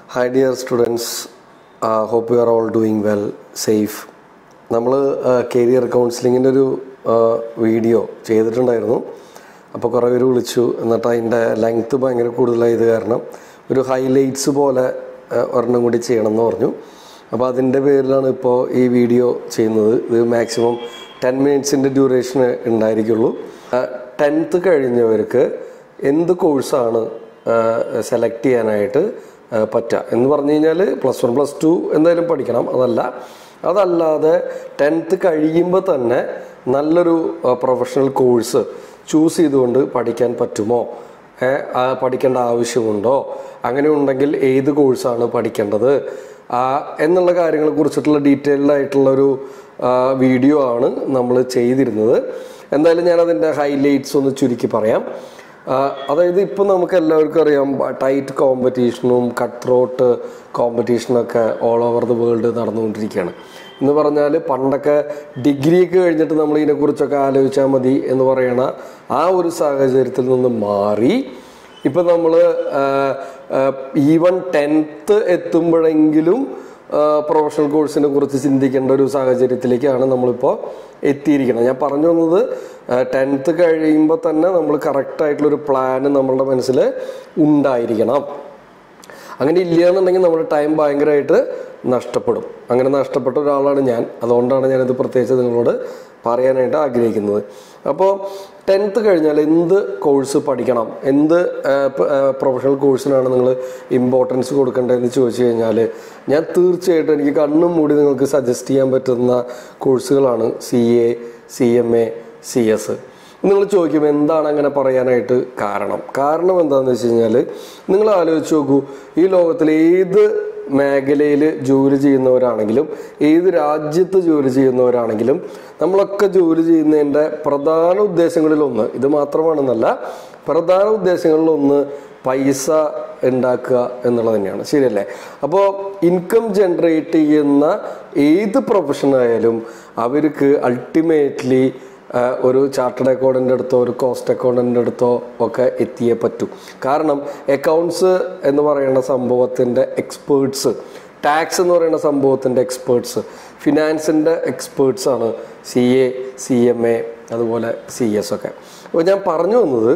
Hi dear students, uh, hope you are all doing well, safe. നമ്മൾ career കൗൺസിലിങ്ങിൻ്റെ ഒരു video ചെയ്തിട്ടുണ്ടായിരുന്നു അപ്പോൾ കുറേ പേര് വിളിച്ചു എന്നിട്ട് അതിൻ്റെ ലെങ്ത്ത് ഭയങ്കര കൂടുതലായത് കാരണം ഒരു ഹൈലൈറ്റ്സ് പോലെ ആ, ഒരെണ്ണം കൂടി ചെയ്യണം എന്ന് പറഞ്ഞു അപ്പോൾ അതിൻ്റെ പേരിലാണ് ഇപ്പോൾ ഈ വീഡിയോ ചെയ്യുന്നത് ഇത് മാക്സിമം ടെൻ മിനിറ്റ്സിൻ്റെ ഡ്യൂറേഷൻ ഉണ്ടായിരിക്കുള്ളൂ ടെൻത്ത് കഴിഞ്ഞവർക്ക് എന്ത് കോഴ്സാണ് സെലക്ട് ചെയ്യാനായിട്ട് ആ, പറ്റുക എന്ന് പറഞ്ഞു കഴിഞ്ഞാൽ പ്ലസ് വൺ പ്ലസ് ടു എന്തായാലും പഠിക്കണം അതല്ല അതല്ലാതെ ടെൻത്ത് കഴിയുമ്പോൾ തന്നെ നല്ലൊരു പ്രൊഫഷണൽ കോഴ്സ് ചൂസ് ചെയ്തുകൊണ്ട് പഠിക്കാൻ പറ്റുമോ ഏ, ആ, പഠിക്കേണ്ട ആവശ്യമുണ്ടോ അങ്ങനെ ഉണ്ടെങ്കിൽ ഏത് കോഴ്സാണ് പഠിക്കേണ്ടത് ആ, എന്നുള്ള കാര്യങ്ങളെ കുറിച്ചിട്ടുള്ള ഡീറ്റെയിൽഡ് ആയിട്ടുള്ള ഒരു ആ, വീഡിയോ ആണ് നമ്മൾ ചെയ്തിരുന്നത് എന്തായാലും ഞാൻ അതിൻ്റെ ഹൈലൈറ്റ്സ് ഒന്ന് ചുരുക്കി പറയാം ആ, അതായത് ഇപ്പം നമുക്ക് എല്ലാവർക്കും അറിയാം ടൈറ്റ് കോമ്പറ്റീഷനും കട്ട് ത്രോട്ട് കോമ്പറ്റീഷനൊക്കെ ഓൾ ഓവർ ദ വേൾഡ് നടന്നുകൊണ്ടിരിക്കുകയാണ് എന്ന് പറഞ്ഞാൽ പണ്ടൊക്കെ ഡിഗ്രിയൊക്കെ കഴിഞ്ഞിട്ട് നമ്മൾ ഇതിനെക്കുറിച്ചൊക്കെ ആലോചിച്ചാൽ മതി എന്ന് പറയണ ആ ഒരു സാഹചര്യത്തിൽ നിന്ന് മാറി ഇപ്പം നമ്മൾ ഈവൻ ടെൻത്ത് എത്തുമ്പോഴെങ്കിലും പ്രൊഫഷണൽ കോഴ്സിനെ കുറിച്ച് ചിന്തിക്കേണ്ട ഒരു സാഹചര്യത്തിലേക്കാണ് നമ്മളിപ്പോൾ എത്തിയിരിക്കുന്നത് ഞാൻ പറഞ്ഞു വന്നത് ടെൻത്ത് കഴിയുമ്പോൾ തന്നെ നമ്മൾ കറക്റ്റായിട്ടുള്ളൊരു പ്ലാന് നമ്മളുടെ മനസ്സിൽ ഉണ്ടായിരിക്കണം അങ്ങനെ ഇല്ല എന്നുണ്ടെങ്കിൽ നമ്മുടെ ടൈം ഭയങ്കരമായിട്ട് നഷ്ടപ്പെടും അങ്ങനെ നഷ്ടപ്പെട്ട ഒരാളാണ് ഞാൻ അതുകൊണ്ടാണ് ഞാനിത് പ്രത്യേകിച്ച് നിങ്ങളോട് പറയാനായിട്ട് ആഗ്രഹിക്കുന്നത് അപ്പോൾ ടെൻത്ത് കഴിഞ്ഞാൽ എന്ത് കോഴ്സ് പഠിക്കണം എന്ത് പ്രൊഫഷണൽ കോഴ്സിനാണ് നിങ്ങൾ ഇമ്പോർട്ടൻസ് കൊടുക്കേണ്ടതെന്ന് ചോദിച്ചു കഴിഞ്ഞാൽ ഞാൻ തീർച്ചയായിട്ടും എനിക്ക് കണ്ണും മൂടി നിങ്ങൾക്ക് സജസ്റ്റ് ചെയ്യാൻ പറ്റുന്ന കോഴ്സുകളാണ് C A C M A C S നിങ്ങൾ ചോദിക്കും എന്താണ് അങ്ങനെ പറയാനായിട്ട് കാരണം കാരണം എന്താണെന്ന് വെച്ച് കഴിഞ്ഞാൽ നിങ്ങൾ ആലോചിച്ച് നോക്കൂ ഈ ലോകത്തിൽ ഏത് മേഖലയിൽ ജോലി ചെയ്യുന്നവരാണെങ്കിലും ഏത് രാജ്യത്ത് ജോലി ചെയ്യുന്നവരാണെങ്കിലും നമ്മളൊക്കെ ജോലി ചെയ്യുന്നതിൻ്റെ പ്രധാന ഉദ്ദേശങ്ങളിലൊന്ന് ഇത് മാത്രമാണെന്നല്ല പ്രധാന ഉദ്ദേശങ്ങളിലൊന്ന് പൈസ ഉണ്ടാക്കുക എന്നുള്ളത് തന്നെയാണ് ശരിയല്ലേ അപ്പോൾ ഇൻകം ജനറേറ്റ് ചെയ്യുന്ന ഏത് പ്രൊഫഷനായാലും അവർക്ക് അൾട്ടിമേറ്റ്ലി ഒരു ചാർട്ടേഡ് അക്കൗണ്ടൻ്റെ അടുത്തോ ഒരു കോസ്റ്റ് അക്കൗണ്ടൻ്റെ അടുത്തോ ഒക്കെ എത്തിയേ പറ്റൂ കാരണം അക്കൗണ്ട്സ് എന്ന് പറയുന്ന സംഭവത്തിൻ്റെ എക്സ്പേർട്സ് ടാക്സ് എന്ന് പറയുന്ന സംഭവത്തിൻ്റെ എക്സ്പേർട്സ് ഫിനാൻസിൻ്റെ എക്സ്പേർട്സ് ആണ് C A C M A അതുപോലെ സി എസ് ഒക്കെ അപ്പോൾ ഞാൻ പറഞ്ഞു വന്നത്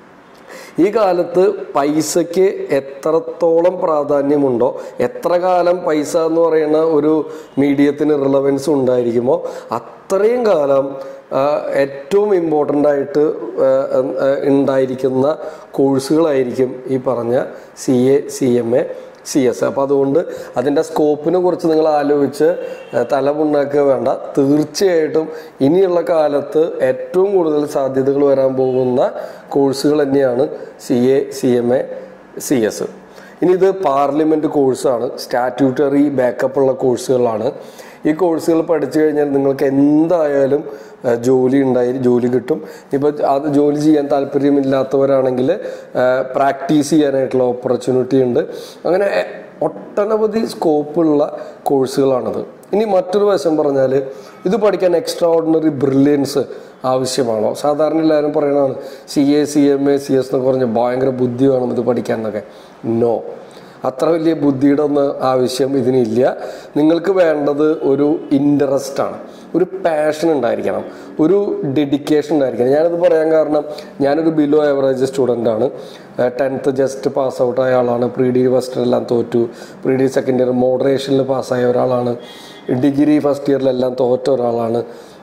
ഈ കാലത്ത് പൈസയ്ക്ക് എത്രത്തോളം പ്രാധാന്യമുണ്ടോ എത്ര കാലം പൈസ എന്ന് പറയുന്ന ഒരു മീഡിയത്തിന് റിലവൻസ് ഉണ്ടായിരിക്കുമോ അത്രയും കാലം ആ, ഏറ്റവും ഇമ്പോർട്ടൻ്റ് ആയിട്ട് ആ, ആ, ഉണ്ടായിരിക്കുന്ന കോഴ്സുകളായിരിക്കും ഈ പറഞ്ഞ C A C M A C S അപ്പോൾ അതുകൊണ്ട് അതിൻ്റെ സ്കോപ്പിനെ കുറിച്ച് നിങ്ങൾ ആലോചിച്ച് ആ, തലമുണ്ടാക്കുക വേണ്ട തീർച്ചയായിട്ടും ഇനിയുള്ള കാലത്ത് ഏറ്റവും കൂടുതൽ സാധ്യതകൾ വരാൻ പോകുന്ന കോഴ്സുകൾ തന്നെയാണ് C A C M A C S ഇനി ഇത് പാർലമെൻറ്റ് കോഴ്സാണ് സ്റ്റാറ്റ്യൂട്ടറി ബാക്കപ്പ് ഉള്ള കോഴ്സുകളാണ് ഈ കോഴ്സുകൾ പഠിച്ചു കഴിഞ്ഞാൽ നിങ്ങൾക്ക് എന്തായാലും ആ, ജോലി ഉണ്ടായി ജോലി കിട്ടും ഇപ്പോൾ അത് ജോലി ചെയ്യാൻ താല്പര്യമില്ലാത്തവരാണെങ്കിൽ പ്രാക്ടീസ് ചെയ്യാനായിട്ടുള്ള ഓപ്പർച്യൂണിറ്റി ഉണ്ട് അങ്ങനെ എ- ഒട്ടനവധി സ്കോപ്പുള്ള കോഴ്സുകളാണിത് ഇനി മറ്റൊരു വശം പറഞ്ഞാൽ ഇത് പഠിക്കാൻ എക്സ്ട്രാ ഓർഡിനറി ബ്രില്യൻസ് ആവശ്യമാണോ സാധാരണ എല്ലാവരും പറയണതാണ് C A C M A C S എന്നൊക്കെ പറഞ്ഞ് ഭയങ്കര ബുദ്ധി വേണം ഇത് പഠിക്കാൻ എന്നൊക്കെ നോ അത്ര വലിയ ബുദ്ധിയുടെ ഒന്നും ആവശ്യം ഇതിനില്ല നിങ്ങൾക്ക് വേണ്ടത് ഒരു ഇൻട്രസ്റ്റ് ആണ് ഒരു പാഷൻ ഉണ്ടായിരിക്കണം ഒരു ഡെഡിക്കേഷൻ ഉണ്ടായിരിക്കണം ഞാനിത് പറയാൻ കാരണം ഞാനൊരു ബിലോ ആവറേജ് സ്റ്റുഡൻ്റ് ആണ് ടെൻത്ത് ജസ്റ്റ് പാസ് ഔട്ട് ആയ ആളാണ് പ്രീ ഡി ഫസ്റ്റ് എല്ലാം തോറ്റു പ്രീ ഡി സെക്കൻഡ് ഇയർ മോഡറേഷനിൽ പാസ്സായ ഒരാളാണ് ഡിഗ്രി ഫസ്റ്റ് ഇയറിലെല്ലാം തോറ്റ ഒരാളാണ്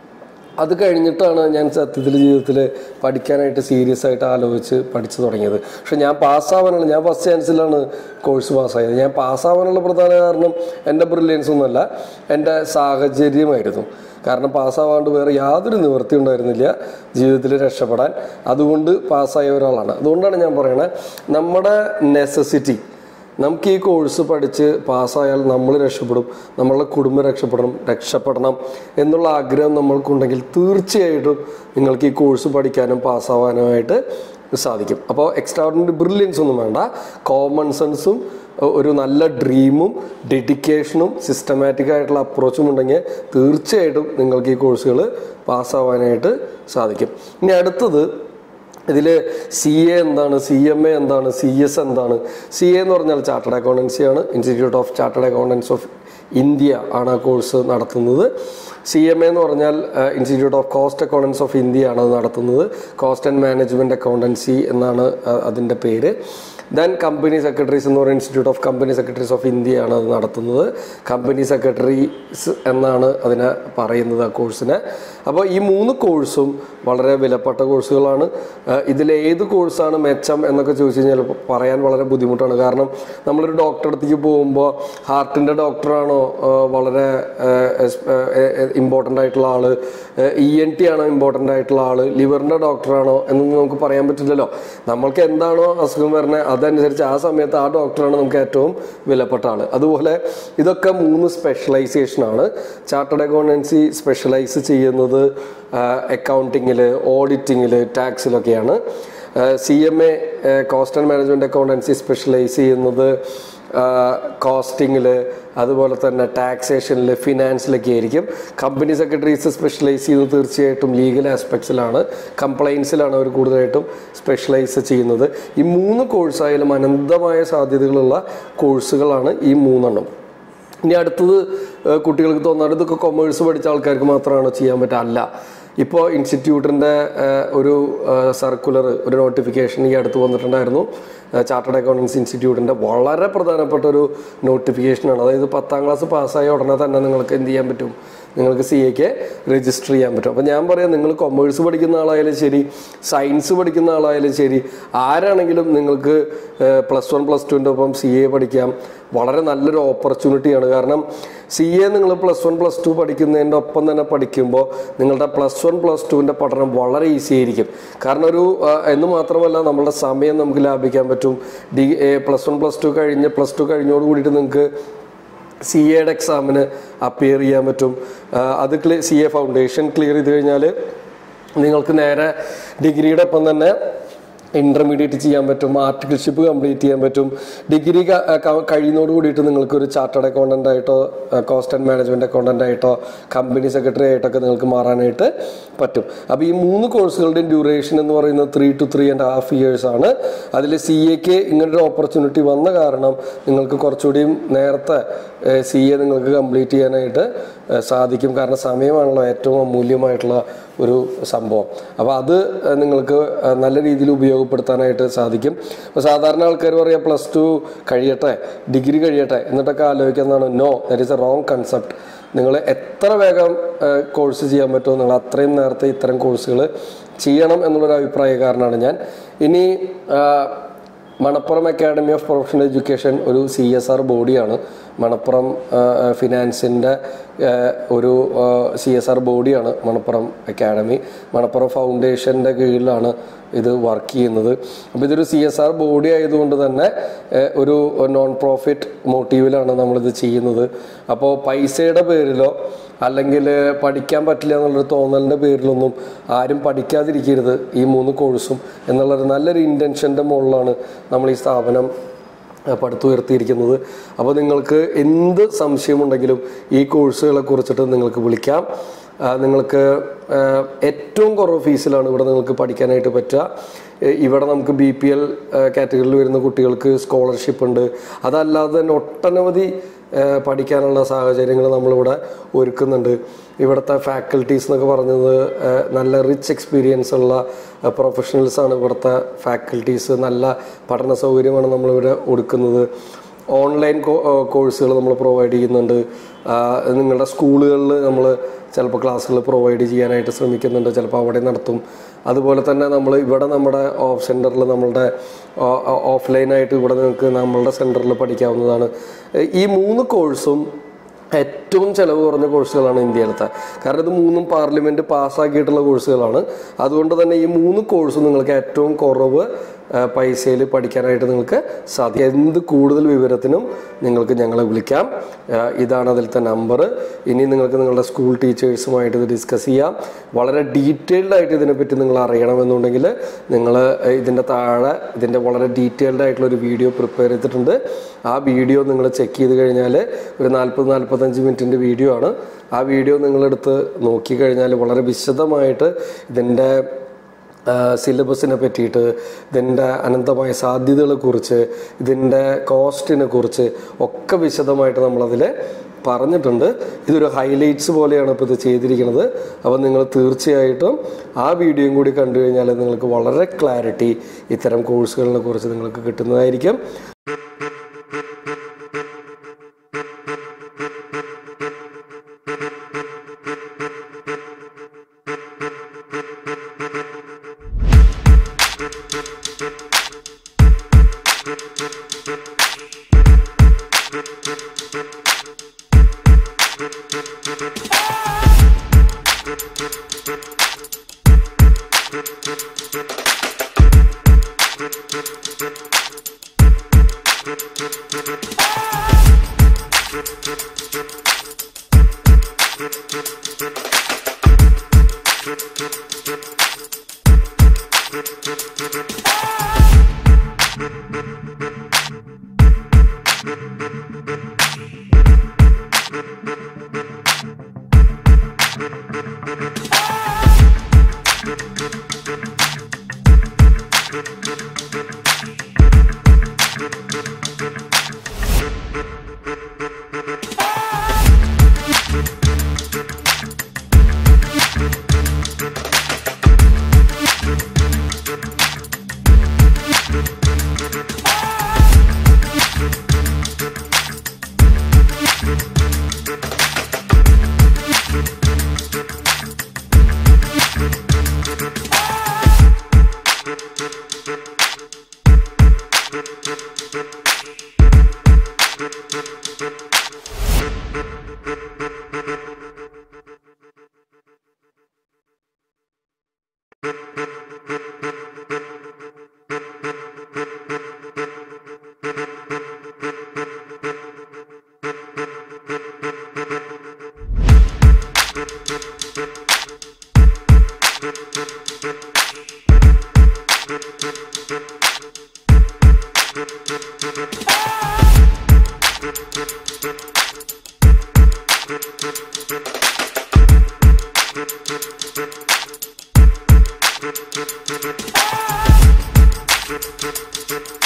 അത് കഴിഞ്ഞിട്ടാണ് ഞാൻ സത്യത്തിൽ ജീവിതത്തിൽ പഠിക്കാനായിട്ട് സീരിയസ് ആയിട്ട് ആലോചിച്ച് പഠിച്ചു തുടങ്ങിയത് പക്ഷെ ഞാൻ പാസ്സാവാനുള്ള ഞാൻ ഫസ്റ്റ് ചാൻസിലാണ് കോഴ്സ് പാസ്സായത് ഞാൻ പാസ്സാവാനുള്ള പ്രധാന കാരണം എൻ്റെ ബ്രില്യൻസ് ഒന്നുമല്ല എൻ്റെ സാഹചര്യമായിരുന്നു കാരണം പാസ്സാവാണ്ട് വേറെ യാതൊരു നിവൃത്തി ഉണ്ടായിരുന്നില്ല ജീവിതത്തിൽ രക്ഷപ്പെടാൻ അതുകൊണ്ട് പാസ്സായ ഒരാളാണ് അതുകൊണ്ടാണ് ഞാൻ പറയണത് നമ്മുടെ നെസസിറ്റി നമുക്ക് ഈ കോഴ്സ് പഠിച്ച് പാസ്സായാൽ നമ്മൾ രക്ഷപ്പെടും നമ്മളുടെ കുടുംബം രക്ഷപ്പെടണം രക്ഷപ്പെടണം എന്നുള്ള ആഗ്രഹം നമ്മൾക്കുണ്ടെങ്കിൽ തീർച്ചയായിട്ടും നിങ്ങൾക്ക് ഈ കോഴ്സ് പഠിക്കാനും പാസ്സാവാനുമായിട്ട് സാധിക്കും അപ്പോൾ എക്സ്ട്രാ ഓർഡിനറി ബ്രില്യൻസ് ഒന്നും വേണ്ട കോമൺ സെൻസും ഒരു നല്ല ഡ്രീമും ഡെഡിക്കേഷനും സിസ്റ്റമാറ്റിക് ആയിട്ടുള്ള അപ്രോച്ചും ഉണ്ടെങ്കിൽ തീർച്ചയായിട്ടും നിങ്ങൾക്ക് ഈ കോഴ്സുകൾ പാസ്സാവാനായിട്ട് സാധിക്കും ഇനി അടുത്തത് ഇതിൽ സി എ എന്താണ് സി എം എ എന്താണ് സി എസ് എന്താണ് സി എ എന്ന് പറഞ്ഞാൽ ചാർട്ടേഡ് അക്കൗണ്ടൻസിയാണ് institute of chartered accountants of India ആണ് ആ കോഴ്സ് നടത്തുന്നത് സി എം എ എന്ന് പറഞ്ഞാൽ institute of cost accountants of India ആണ് അത് നടത്തുന്നത് കോസ്റ്റ് ആൻഡ് മാനേജ്മെൻറ്റ് അക്കൗണ്ടൻസി എന്നാണ് അഹ് അതിൻ്റെ പേര് ദെൻ കമ്പനി സെക്രട്ടറീസ് എന്ന് പറയുന്ന institute of company secretaries of India ആണ് അത് നടത്തുന്നത് കമ്പനി സെക്രട്ടറീസ് എന്നാണ് അതിനെ പറയുന്നത് ആ കോഴ്സിനെ അപ്പോൾ ഈ മൂന്ന് കോഴ്സും വളരെ വിലപ്പെട്ട കോഴ്സുകളാണ് ഏഹ് ഇതിൽ ഏത് കോഴ്സാണ് മെച്ചം എന്നൊക്കെ ചോദിച്ചു കഴിഞ്ഞാൽ ഇപ്പൊ പറയാൻ വളരെ ബുദ്ധിമുട്ടാണ് കാരണം നമ്മളൊരു ഡോക്ടറെ അടുത്തേക്ക് പോകുമ്പോൾ ഹാർട്ടിൻ്റെ ഡോക്ടറാണോ ഏഹ് വളരെ ഇമ്പോർട്ടൻ്റ് ആയിട്ടുള്ള ആള് ഇ എൻ ടി ആണോ ഇമ്പോർട്ടൻ്റ് ആയിട്ടുള്ള ആള് ലിവറിൻ്റെ ഡോക്ടറാണോ എന്നൊന്നും നമുക്ക് പറയാൻ പറ്റില്ലല്ലോ നമ്മൾക്ക് എന്താണോ അസുഖം വരുന്നത് അതനുസരിച്ച് ആ സമയത്ത് ആ ഡോക്ടറാണ് നമുക്ക് ഏറ്റവും വിലപ്പെട്ട ആള് അതുപോലെ ഇതൊക്കെ മൂന്ന് സ്പെഷ്യലൈസേഷനാണ് ചാർട്ടേഡ് അക്കൗണ്ടൻസി സ്പെഷ്യലൈസ് ചെയ്യുന്നത് അക്കൗണ്ടിങ്ങിൽ ഓഡിറ്റിങ്ങിൽ ടാക്സിലൊക്കെയാണ് C M A cost and management accountancy specialise ചെയ്യുന്നത് കോസ്റ്റിങ്ങിൽ അതുപോലെ തന്നെ ടാക്സേഷനിൽ ഫിനാൻസിലൊക്കെ ആയിരിക്കും കമ്പനി സെക്രട്ടറീസ് സ്പെഷ്യലൈസ് ചെയ്യുന്നത് തീർച്ചയായിട്ടും ലീഗൽ ആസ്പെക്ട്സിലാണ് കംപ്ലൈൻസിലാണ് അവർ കൂടുതലായിട്ടും സ്പെഷ്യലൈസ് ചെയ്യുന്നത് ഈ മൂന്ന് കോഴ്സായാലും അനന്തമായ സാധ്യതകളുള്ള കോഴ്സുകളാണ് ഈ മൂന്നെണ്ണം ഇനി അടുത്തത് ഏഹ് കുട്ടികൾക്ക് തോന്നാറ് ഇതൊക്കെ കൊമേഴ്സ് പഠിച്ച ആൾക്കാർക്ക് മാത്രമാണ് ചെയ്യാൻ പറ്റുക അല്ല ഇപ്പോൾ ഇൻസ്റ്റിറ്റ്യൂട്ടിൻ്റെ ഒരു സർക്കുലർ ഒരു നോട്ടിഫിക്കേഷൻ ഈ അടുത്ത് വന്നിട്ടുണ്ടായിരുന്നു ചാർട്ടേഡ് അക്കൗണ്ടൻസ് ഇൻസ്റ്റിറ്റ്യൂട്ടിൻ്റെ വളരെ പ്രധാനപ്പെട്ട ഒരു നോട്ടിഫിക്കേഷനാണ് അതായത് പത്താം ക്ലാസ് പാസ്സായ ഉടനെ തന്നെ നിങ്ങൾക്ക് എന്ത് ചെയ്യാൻ പറ്റും നിങ്ങൾക്ക് സി എക്ക് രജിസ്റ്റർ ചെയ്യാൻ പറ്റും അപ്പോൾ ഞാൻ പറയാം നിങ്ങൾ കൊമേഴ്സ് പഠിക്കുന്ന ആളായാലും ശരി സയൻസ് പഠിക്കുന്ന ആളായാലും ശരി ആരാണെങ്കിലും നിങ്ങൾക്ക് പ്ലസ് വൺ പ്ലസ് ടുവിൻ്റെ ഒപ്പം സി എ പഠിക്കാം വളരെ നല്ലൊരു ഓപ്പർച്യൂണിറ്റിയാണ് കാരണം സി എ നിങ്ങൾ പ്ലസ് വൺ പ്ലസ് ടു പഠിക്കുന്നതിൻ്റെ ഒപ്പം തന്നെ പഠിക്കുമ്പോൾ നിങ്ങളുടെ പ്ലസ് വൺ പ്ലസ് ടുവിൻ്റെ പഠനം വളരെ ഈസി ആയിരിക്കും കാരണം ഒരു ആ, എന്ന് മാത്രമല്ല നമ്മളുടെ സമയം നമുക്ക് ലാഭിക്കാൻ പറ്റും ഡി പ്ലസ് വൺ പ്ലസ് ടു കഴിഞ്ഞ് പ്ലസ് ടു കഴിഞ്ഞോട് കൂടിയിട്ട് നിങ്ങൾക്ക് സി എയുടെ എക്സാമിന് അപ്പിയർ ചെയ്യാൻ പറ്റും ആ, അത് ക്ലി സി എ ഫൗണ്ടേഷൻ ക്ലിയർ ചെയ്ത് കഴിഞ്ഞാൽ നിങ്ങൾക്ക് നേരെ ഡിഗ്രിയുടെ ഒപ്പം തന്നെ ഇൻ്റർമീഡിയറ്റ് ചെയ്യാൻ പറ്റും ആർട്ടിക്കിൾഷിപ്പ് കംപ്ലീറ്റ് ചെയ്യാൻ പറ്റും ഡിഗ്രി കഴിയുന്നതോട് കൂടിയിട്ട് നിങ്ങൾക്ക് ഒരു ചാർട്ടേഡ് അക്കൗണ്ടൻ്റ് ആയിട്ടോ കോസ്റ്റ് ആൻഡ് മാനേജ്മെൻറ്റ് അക്കൗണ്ടൻ്റ് ആയിട്ടോ കമ്പനി സെക്രട്ടറി ആയിട്ടൊക്കെ നിങ്ങൾക്ക് മാറാനായിട്ട് പറ്റും അപ്പോൾ ഈ മൂന്ന് കോഴ്സുകളുടെയും ഡ്യൂറേഷൻ എന്ന് പറയുന്നത് three two three and half years ആണ് അതിൽ സി എക്ക് ഇങ്ങനൊരു ഓപ്പർച്യൂണിറ്റി വന്ന കാരണം നിങ്ങൾക്ക് കുറച്ചുകൂടിയും നേരത്തെ സി എ നിങ്ങൾക്ക് കംപ്ലീറ്റ് ചെയ്യാനായിട്ട് ഏഹ് സാധിക്കും കാരണം സമയമാണല്ലോ ഏറ്റവും അമൂല്യമായിട്ടുള്ള ഒരു സംഭവം അപ്പോൾ അത് ഏഹ് നിങ്ങൾക്ക് ഏഹ് നല്ല രീതിയിൽ ഉപയോഗപ്പെടുത്താനായിട്ട് സാധിക്കും അപ്പോൾ സാധാരണ ആൾക്കാർ പറയാം പ്ലസ് ടു കഴിയട്ടെ ഡിഗ്രി കഴിയട്ടെ എന്നിട്ടൊക്കെ ആലോചിക്കുന്നതാണ് no that is a wrong concept നിങ്ങൾ എത്ര വേഗം കോഴ്സ് ചെയ്യാൻ പറ്റുമോ നിങ്ങൾ അത്രയും നേരത്തെ ഇത്തരം കോഴ്സുകൾ ചെയ്യണം എന്നുള്ളൊരു അഭിപ്രായക്കാരനാണ് ഞാൻ ഇനി ആ, Manappuram academy of professional education ഒരു സി എസ് ആർ ബോഡിയാണ് മണപ്പുറം ഫിനാൻസിൻ്റെ ഒരു സി എസ് ആർ ബോഡിയാണ് മണപ്പുറം അക്കാഡമി മണപ്പുറം ഫൗണ്ടേഷൻ്റെ കീഴിലാണ് ഇത് വർക്ക് ചെയ്യുന്നത് അപ്പോൾ ഇതൊരു സി എസ് ആർ ബോഡി ആയതുകൊണ്ട് തന്നെ ഏഹ്, ഒരു നോൺ പ്രോഫിറ്റ് മോട്ടീവിലാണ് നമ്മളിത് ചെയ്യുന്നത് അപ്പോൾ പൈസയുടെ പേരിലോ അല്ലെങ്കിൽ പഠിക്കാൻ പറ്റില്ല എന്നുള്ളൊരു തോന്നലിൻ്റെ പേരിലൊന്നും ആരും പഠിക്കാതിരിക്കരുത് ഈ മൂന്ന് കോഴ്സും എന്നുള്ളൊരു നല്ലൊരു ഇൻറ്റൻഷൻ്റെ മുകളിലാണ് നമ്മൾ ഈ സ്ഥാപനം ആ, പടുത്തുയർത്തിയിരിക്കുന്നത് അപ്പോൾ നിങ്ങൾക്ക് എന്ത് സംശയമുണ്ടെങ്കിലും ഈ കോഴ്സുകളെ കുറിച്ചിട്ട് നിങ്ങൾക്ക് വിളിക്കാം ആ, നിങ്ങൾക്ക് ആ, ഏറ്റവും കുറവ് ഫീസിലാണ് ഇവിടെ നിങ്ങൾക്ക് പഠിക്കാനായിട്ട് പറ്റുക ഏ, ഇവിടെ നമുക്ക് ബി പി എൽ കാറ്റഗറിയിൽ വരുന്ന കുട്ടികൾക്ക് സ്കോളർഷിപ്പ് ഉണ്ട് അതല്ലാതെ തന്നെ ഒട്ടനവധി ആ, പഠിക്കാനുള്ള സാഹചര്യങ്ങൾ നമ്മളിവിടെ ഒരുക്കുന്നുണ്ട് ഇവിടുത്തെ ഫാക്കൽറ്റീസ് എന്നൊക്കെ പറഞ്ഞത് ആ, നല്ല റിച്ച് എക്സ്പീരിയൻസ് ഉള്ള പ്രൊഫഷണൽസ് ആണ് ഇവിടുത്തെ ഫാക്കൽറ്റീസ് നല്ല പഠന സൗകര്യമാണ് നമ്മളിവിടെ കൊടുക്കുന്നത് ഓൺലൈൻ കോഴ്സുകൾ നമ്മൾ പ്രൊവൈഡ് ചെയ്യുന്നുണ്ട് ആ, നിങ്ങളുടെ സ്കൂളുകളിൽ നമ്മൾ ചിലപ്പോൾ ക്ലാസ്സുകൾ പ്രൊവൈഡ് ചെയ്യാനായിട്ട് ശ്രമിക്കുന്നുണ്ട് ചിലപ്പോൾ അവിടെ നടത്തും അതുപോലെ തന്നെ നമ്മൾ ഇവിടെ നമ്മുടെ ഓഫ് സെൻറ്ററിൽ നമ്മളുടെ ഓഫ്ലൈനായിട്ട് ഇവിടെ നിങ്ങൾക്ക് നമ്മളുടെ സെൻറ്ററിൽ പഠിക്കാവുന്നതാണ് ഈ മൂന്ന് കോഴ്സും ഏറ്റവും ചിലവ് കുറഞ്ഞ കോഴ്സുകളാണ് ഇന്ത്യയിലത്തെ കാരണം ഇത് മൂന്നും പാർലമെൻറ്റ് പാസ്സാക്കിയിട്ടുള്ള കോഴ്സുകളാണ് അതുകൊണ്ട് തന്നെ ഈ മൂന്ന് കോഴ്സും നിങ്ങൾക്ക് ഏറ്റവും കുറവ് പൈസയിൽ പഠിക്കാനായിട്ട് നിങ്ങൾക്ക് സാധിക്കും എന്ത് കൂടുതൽ വിവരത്തിനും നിങ്ങൾക്ക് ഞങ്ങളെ വിളിക്കാം ആ, ഇതാണ് അതിലത്തെ നമ്പർ ഇനി നിങ്ങൾക്ക് നിങ്ങളുടെ സ്കൂൾ ടീച്ചേഴ്സുമായിട്ട് ഇത് ഡിസ്കസ് ചെയ്യാം വളരെ ഡീറ്റെയിൽഡ് ആയിട്ട് ഇതിനെപ്പറ്റി നിങ്ങൾ അറിയണമെന്നുണ്ടെങ്കിൽ നിങ്ങൾ ഇതിൻ്റെ താഴെ ഇതിൻ്റെ വളരെ ഡീറ്റെയിൽഡ് ആയിട്ടുള്ള ഒരു വീഡിയോ പ്രിപ്പയർ ചെയ്തിട്ടുണ്ട് ആ വീഡിയോ നിങ്ങൾ ചെക്ക് ചെയ്ത് കഴിഞ്ഞാൽ ഒരു നാൽപ്പത് നാൽപ്പത്തഞ്ച് മിനിറ്റിൻ്റെ വീഡിയോ ആണ് ആ വീഡിയോ നിങ്ങളെടുത്ത് നോക്കിക്കഴിഞ്ഞാൽ വളരെ വിശദമായിട്ട് ഇതിൻ്റെ സിലബസിനെ പറ്റിയിട്ട് ഇതിൻ്റെ അനന്തമായ സാധ്യതകളെ കുറിച്ച് ഇതിൻ്റെ കോസ്റ്റിനെ കുറിച്ച് ഒക്കെ വിശദമായിട്ട് നമ്മളതിൽ പറഞ്ഞിട്ടുണ്ട് ഇതൊരു ഹൈലൈറ്റ്സ് പോലെയാണ് ഇപ്പോൾ ഇത് ചെയ്തിരിക്കുന്നത് അപ്പോൾ നിങ്ങൾ തീർച്ചയായിട്ടും ആ വീഡിയോയും കൂടി കണ്ടു കഴിഞ്ഞാൽ നിങ്ങൾക്ക് വളരെ ക്ലാരിറ്റി ഇത്തരം കോഴ്സുകളെ കുറിച്ച് നിങ്ങൾക്ക് കിട്ടുന്നതായിരിക്കും Thank you.